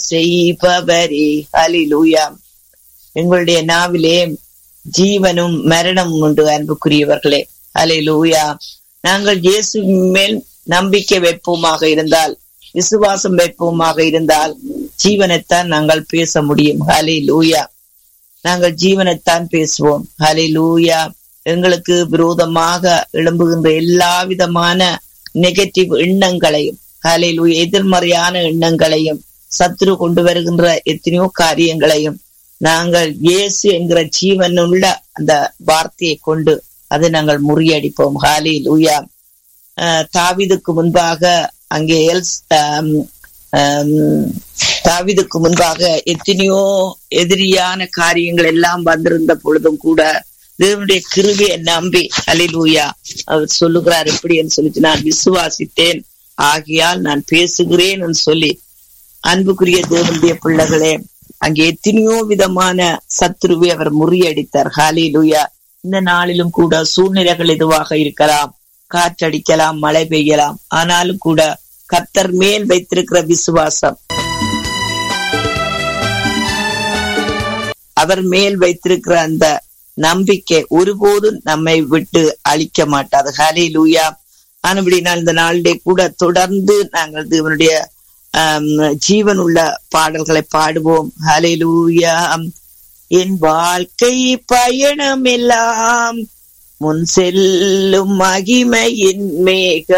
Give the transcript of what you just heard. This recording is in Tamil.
செய்பவரே ஹalleluya எங்களுடைய நாவிலே ஜீவனும் மரணமும் உண்டு அன்புக்குரியவர்களே ஹalleluya நாங்கள் இயேசு மேல் நம்பிக்கை வைப்போமாக இருந்தால் விசுவாசம் வைப்போமாக இருந்தால் ஜீவனைத்தான் நாங்கள் பேச முடியும் ஹலே லூயா நாங்கள் ஜீவனைத்தான் பேசுவோம் ஹலே லூயா எங்களுக்கு விரோதமாக எழும்புகின்ற எல்லா விதமான நெகட்டிவ் எண்ணங்களையும் ஹலே லூயா எதிர்மறையான எண்ணங்களையும் சத்துரு கொண்டு வருகின்ற எத்தனையோ காரியங்களையும் நாங்கள் இயேசு என்கிற ஜீவனுள்ள அந்த வார்த்தையை கொண்டு அதை நாங்கள் முறியடிப்போம் ஹாலே லூயா தாவிதுக்கு முன்பாக அங்கே எல்ஸ் தாவிதுக்கு முன்பாக எத்தனையோ எதிரியான காரியங்கள் எல்லாம் வந்திருந்த பொழுதும் கூட தேவனுடைய கிருவியை நம்பி அலிலூயா அவர் சொல்லுகிறார் எப்படின்னு சொல்லிட்டு நான் விசுவாசித்தேன் ஆகையால் நான் பேசுகிறேன் சொல்லி அன்புக்குரிய தேவனுடைய பிள்ளைகளே அங்கே எத்தனையோ விதமான சத்துருவை அவர் முறியடித்தார் ஹாலிலுயா இந்த நாளிலும் கூட சூழ்நிலைகள் எதுவாக இருக்கலாம் காற்றடிக்கலாம் மழை பெய்யலாம் ஆனாலும் கூட கத்தர் மேல் வைத்திருக்கிற விசுவாசம் அவர் மேல் வைத்திருக்கிற அந்த நம்பிக்கை ஒருபோதும் நம்மை விட்டு அழிக்க மாட்டாது ஹலே லூயா ஆனபடினால் இந்த நாளிலே கூட தொடர்ந்து நாங்கள் தேவனுடைய ஜீவன் உள்ள பாடல்களை பாடுவோம் ஹலே லூயா என் வாழ்க்கை பயணம் எல்லாம் முன் செல்லும் மகிமையின் மேக